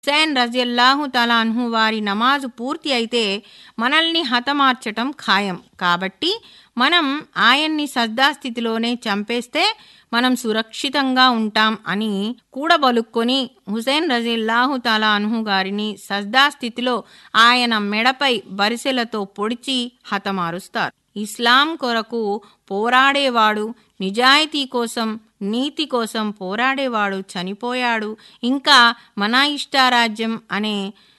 హుసైన్ రజియల్లాహు తలాన్హు వారి నమాజు పూర్తి అయితే మనల్ని హతమార్చటం ఖాయం కాబట్టి మనం ఆయన్ని సజ్దాస్థితిలోనే చంపేస్తే మనం సురక్షితంగా ఉంటాం అని కూడబలుక్కొని హుసేన్ రజిల్లాహు తాలా అన్హు గారిని సజ్దా స్థితిలో ఆయన మెడపై బరిసెలతో పొడిచి హతమారుస్తారు ఇస్లాం కొరకు పోరాడేవాడు నిజాయితీ కోసం నీతి కోసం పోరాడేవాడు చనిపోయాడు ఇంకా మన ఇష్టారాజ్యం అనే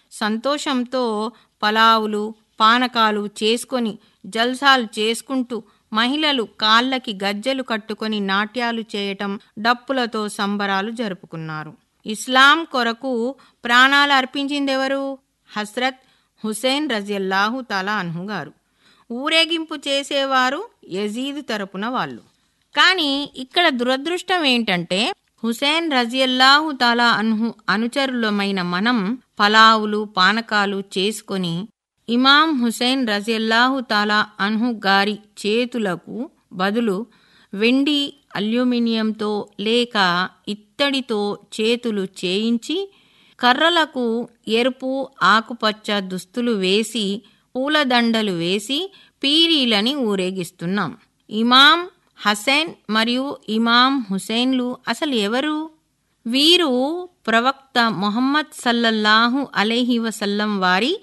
సంతోషంతో పలావులు పానకాలు చేసుకొని జల్సాలు చేసుకుంటూ మహిళలు కాళ్ళకి గజ్జెలు కట్టుకొని నాట్యాలు చేయటం డప్పులతో సంబరాలు జరుపుకున్నారు ఇస్లాం కొరకు ప్రాణాలు అర్పించిందెవరు హస్రత్ హుసేన్ రజియల్లాహు తాలా అన్హు గారు ఊరేగింపు చేసేవారు యజీద్ తరపున వాళ్ళు కానీ ఇక్కడ దురదృష్టం ఏంటంటే హుసేన్ రజియల్లాహు తాలా అన్హు అనుచరులమైన మనం పలావులు పానకాలు చేసుకొని ఇమాం హుసేన్ రజియల్లాహు తాలా అన్హు గారి చేతులకు బదులు వెండి అల్యూమినియంతో లేక ఇత్తడితో చేతులు చేయించి కర్రలకు ఎరుపు ఆకుపచ్చ దుస్తులు వేసి పూలదండలు వేసి పీరీలని ఊరేగిస్తున్నాం ఇమాం హసైన్ మరియు ఇమాం హుసేన్లు అసలు ఎవరు వీరు ప్రవక్త మొహమ్మద్ సల్లల్లాహు అలైహి వసల్లం వారి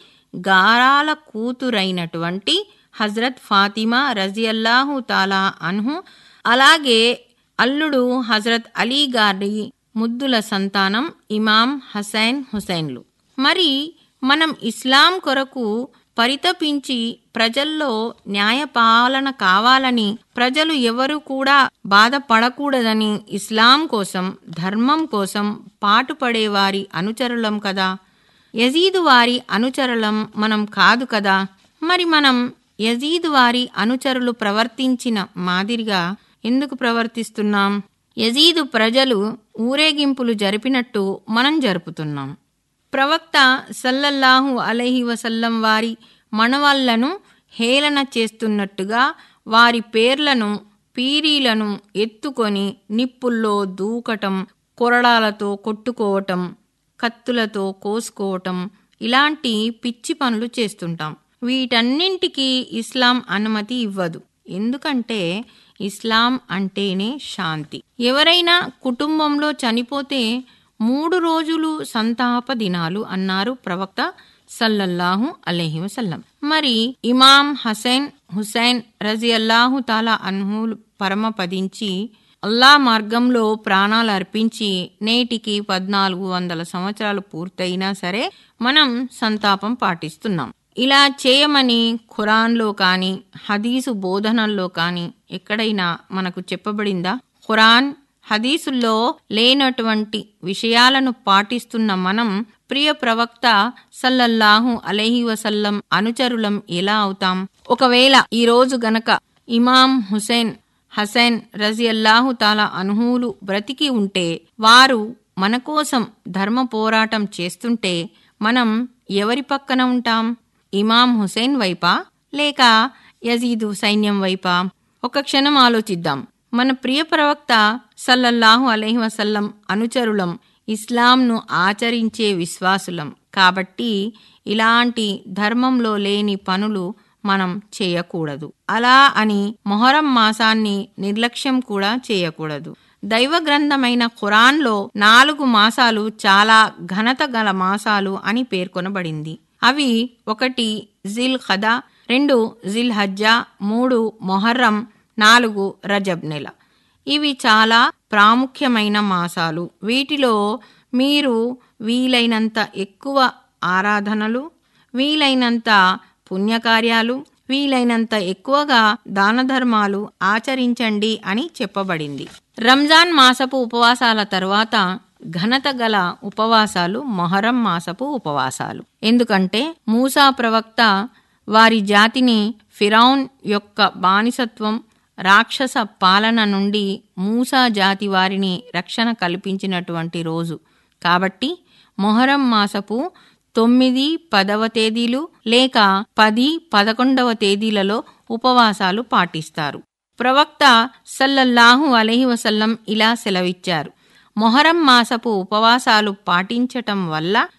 గారాల కూతురైనటువంటి హజరత్ ఫాతిమా రజియల్లాహు తాలా అన్హు అలాగే అల్లుడు హజరత్ అలీ గారి ముద్దుల సంతానం ఇమాం హసైన్ హుసైన్లు మరి మనం ఇస్లాం కొరకు పరితపించి ప్రజల్లో న్యాయపాలన కావాలని ప్రజలు ఎవరు కూడా బాధపడకూడదని ఇస్లాం కోసం ధర్మం కోసం పాటుపడేవారి అనుచరులం కదా యజీదు వారి అనుచరులం మనం కాదు కదా మరి మనం యజీదు వారి అనుచరులు ప్రవర్తించిన మాదిరిగా ఎందుకు ప్రవర్తిస్తున్నాం యజీదు ప్రజలు ఊరేగింపులు జరిపినట్టు మనం జరుపుతున్నాం ప్రవక్త సల్లల్లాహు అలైహి వసల్లం వారి మనవళ్లను హేళన చేస్తున్నట్టుగా వారి పేర్లను పీరీలను ఎత్తుకొని నిప్పుల్లో దూకటం కొరడాలతో కొట్టుకోవటం కత్తులతో కోసుకోవటం ఇలాంటి పిచ్చి పనులు చేస్తుంటాం వీటన్నింటికీ ఇస్లాం అనుమతి ఇవ్వదు ఎందుకంటే ఇస్లాం అంటేనే శాంతి ఎవరైనా కుటుంబంలో చనిపోతే మూడు రోజులు సంతాప దినాలు అన్నారు ప్రవక్త సల్లల్లాహు అలైహి వసల్లం మరి ఇమాం హసైన్ హుసైన్ రజియల్లాహు తాలా అన్హులు పరమపదించి అల్లా మార్గంలో ప్రాణాలు అర్పించి నేటికి పద్నాలుగు వందల సంవత్సరాలు పూర్తయినా సరే మనం సంతాపం పాటిస్తున్నాం ఇలా చేయమని ఖురాన్లో కానీ హదీసు బోధనల్లో కానీ ఎక్కడైనా మనకు చెప్పబడిందా ఖురాన్ హదీసుల్లో లేనటువంటి విషయాలను పాటిస్తున్న మనం ప్రియ ప్రవక్త సల్లల్లాహు అలైహి వసల్లం అనుచరులం ఎలా అవుతాం ఒకవేళ ఈ రోజు గనక ఇమాం హుసేన్ హసైన్ రజియల్లాహు తాలా అనుహూలు బ్రతికి ఉంటే వారు మన కోసం ధర్మ పోరాటం చేస్తుంటే మనం ఎవరి పక్కన ఉంటాం ఇమాం హుసేన్ వైపా లేక యజీదు సైన్యం వైపా ఒక క్షణం ఆలోచిద్దాం మన ప్రియ ప్రవక్త సల్లల్లాహు అలైహి వసల్లం అనుచరులం ఇస్లాంను ఆచరించే విశ్వాసులం కాబట్టి ఇలాంటి ధర్మంలో లేని పనులు మనం చేయకూడదు అలా అని మొహరం మాసాన్ని నిర్లక్ష్యం కూడా చేయకూడదు దైవ గ్రంథమైన ఖురాన్లో నాలుగు మాసాలు చాలా ఘనత గల మాసాలు అని పేర్కొనబడింది అవి ఒకటి జిల్ ఖదా రెండు జిల్ హజ్జా మూడు మొహర్రం నాలుగు రజబ్ నెల ఇవి చాలా ప్రాముఖ్యమైన మాసాలు వీటిలో మీరు వీలైనంత ఎక్కువ ఆరాధనలు వీలైనంత పుణ్యకార్యాలు వీలైనంత ఎక్కువగా దాన ధర్మాలు ఆచరించండి అని చెప్పబడింది రంజాన్ మాసపు ఉపవాసాల తర్వాత ఘనత గల ఉపవాసాలు మొహరం మాసపు ఉపవాసాలు ఎందుకంటే మూసా ప్రవక్త వారి జాతిని ఫిరౌన్ యొక్క బానిసత్వం రాక్షస పాలన నుండి మూసా జాతి వారిని రక్షణ కల్పించినటువంటి రోజు కాబట్టి మొహరం మాసపు తొమ్మిది పదవ తేదీలు లేక పది పదకొండవ తేదీలలో ఉపవాసాలు పాటిస్తారు ప్రవక్త సల్లల్లాహు అలహి వసల్లం ఇలా సెలవిచ్చారు మొహరం మాసపు ఉపవాసాలు పాటించటం వల్ల